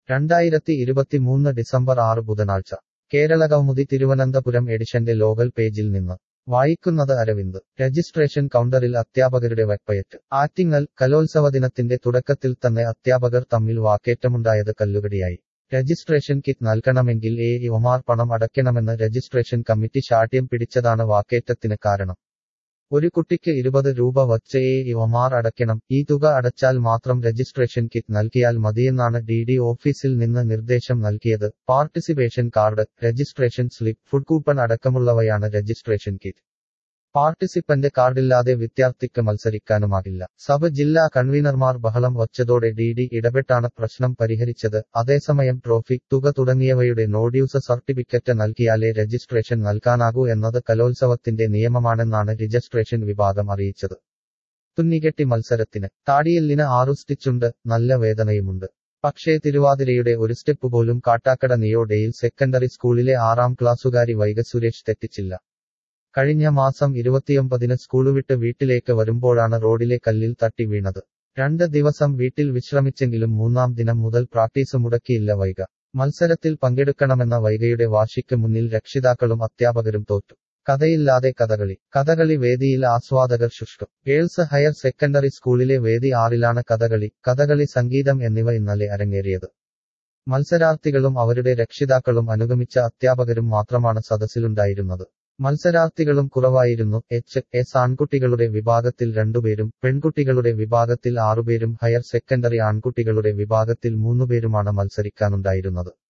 രണ്ടായിരത്തി ഇരുപത്തിമൂന്ന് ഡിസംബർ ആറ് ബുധനാഴ്ച കേരള കൗമുദി തിരുവനന്തപുരം എഡിഷന്റെ ലോകൽ പേജിൽ നിന്ന് വായിക്കുന്നത് അരവിന്ദ് രജിസ്ട്രേഷൻ കൗണ്ടറിൽ അധ്യാപകരുടെ വെപ്പയറ്റ് ആറ്റിങ്ങൽ കലോത്സവ ദിനത്തിന്റെ തുടക്കത്തിൽ തന്നെ അധ്യാപകർ തമ്മിൽ വാക്കേറ്റമുണ്ടായത് കല്ലുകടിയായി രജിസ്ട്രേഷൻ കിറ്റ് നൽകണമെങ്കിൽ എ ഇ ഒമാർ പണം അടയ്ക്കണമെന്ന് രജിസ്ട്രേഷൻ കമ്മിറ്റി ശാഠ്യം പിടിച്ചതാണ് വാക്കേറ്റത്തിന് കാരണം ഒരു കുട്ടിക്ക് ഇരുപത് രൂപ വച്ച് എ ഇ ഒമാർ അടയ്ക്കണം ഈ തുക അടച്ചാൽ മാത്രം രജിസ്ട്രേഷൻ കിറ്റ് നൽകിയാൽ മതിയെന്നാണ് ഡി ഡി ഓഫീസിൽ നിന്ന് നിർദ്ദേശം നൽകിയത് participation card registration slip food coupon അടക്കമുള്ളവയാണ് രജിസ്ട്രേഷൻ കിറ്റ് പാർട്ടിസിപ്പന്റ് കാർഡില്ലാതെ വിദ്യാർത്ഥിക്ക് മത്സരിക്കാനുമാകില്ല സബ് ജില്ലാ കൺവീനർമാർ ബഹളം വച്ചതോടെ ഡി ഡി ഇടപെട്ടാണ് പ്രശ്നം പരിഹരിച്ചത് അതേസമയം ട്രോഫി തുക തുടങ്ങിയവയുടെ നോഡ്യൂസ് സർട്ടിഫിക്കറ്റ് നൽകിയാലേ രജിസ്ട്രേഷൻ നൽകാനാകൂ എന്നത് കലോത്സവത്തിന്റെ നിയമമാണെന്നാണ് രജിസ്ട്രേഷൻ വിഭാഗം അറിയിച്ചത് തുന്നികെട്ടി മത്സരത്തിന് താടിയെല്ലിന് ആറു സ്റ്റിച്ചുണ്ട് നല്ല വേദനയുമുണ്ട് പക്ഷേ തിരുവാതിരയുടെ ഒരു സ്റ്റെപ്പ് പോലും കാട്ടാക്കട നിയോഡയിൽ സെക്കൻഡറി സ്കൂളിലെ ആറാം ക്ലാസ്സുകാരി വൈഗ സുരേഷ് തെറ്റിച്ചില്ല കഴിഞ്ഞ മാസം ഇരുപത്തിയൊമ്പതിന് സ്കൂളുവിട്ട് വീട്ടിലേക്ക് വരുമ്പോഴാണ് റോഡിലെ കല്ലിൽ തട്ടി വീണത് രണ്ട് ദിവസം വീട്ടിൽ വിശ്രമിച്ചെങ്കിലും മൂന്നാം ദിനം മുതൽ പ്രാക്ടീസ് മുടക്കിയില്ല വൈഗ മത്സരത്തിൽ പങ്കെടുക്കണമെന്ന വൈഗയുടെ വാശിക്ക് മുന്നിൽ രക്ഷിതാക്കളും അധ്യാപകരും തോറ്റു കഥയില്ലാതെ കഥകളി കഥകളി വേദിയിൽ ആസ്വാദകർ ശുഷ്കം ഗേൾസ് ഹയർ സെക്കൻഡറി സ്കൂളിലെ വേദി ആറിലാണ് കഥകളി കഥകളി സംഗീതം എന്നിവ ഇന്നലെ അരങ്ങേറിയത് മത്സരാർത്ഥികളും അവരുടെ രക്ഷിതാക്കളും അനുഗമിച്ച അധ്യാപകരും മാത്രമാണ് സദസ്സിലുണ്ടായിരുന്നത് മത്സരാർത്ഥികളും കുറവായിരുന്നു എച്ച് എസ് ആൺകുട്ടികളുടെ വിഭാഗത്തിൽ രണ്ടുപേരും പെൺകുട്ടികളുടെ വിഭാഗത്തിൽ ആറുപേരും ഹയർ സെക്കൻഡറി ആൺകുട്ടികളുടെ വിഭാഗത്തിൽ മൂന്നുപേരുമാണ് മത്സരിക്കാനുണ്ടായിരുന്നത്